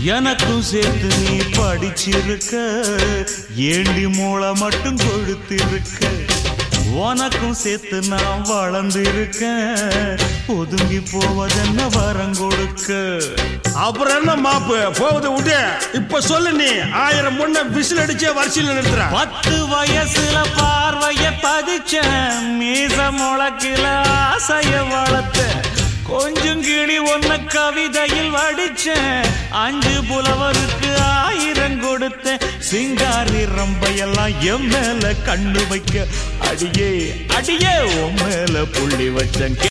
எனக்கும் சேர்த்து நீ படிச்சிருக்க ஏண்டி மூளை மட்டும் கொழுத்திருக்க உனக்கும் சேர்த்து நான் வளர்ந்திருக்கேன் ஒதுங்கி போவதென்ன வரம் கொடுக்க அப்புறம் என்ன மாப்பு போகுது விட்டு இப்ப சொல்லு நீ ஆயிரம் முன்ன விசில் அடிச்சே வரிசையில் நிறுத்துற பத்து வயசுல பார்வைய பதிச்சேன் மீச முளக்கில ஆசைய வளர்த்தேன் கொஞ்சம் கிளி ஒன்ன கவிதையில் வடிச்சேன் அஞ்சு புலவருக்கு ஆயிரம் கொடுத்தேன் சிங்காரி ரம்பையெல்லாம் என் மேல கண்ணு வைக்க அடியே அடியே உன் மேல புள்ளி வச்சேன்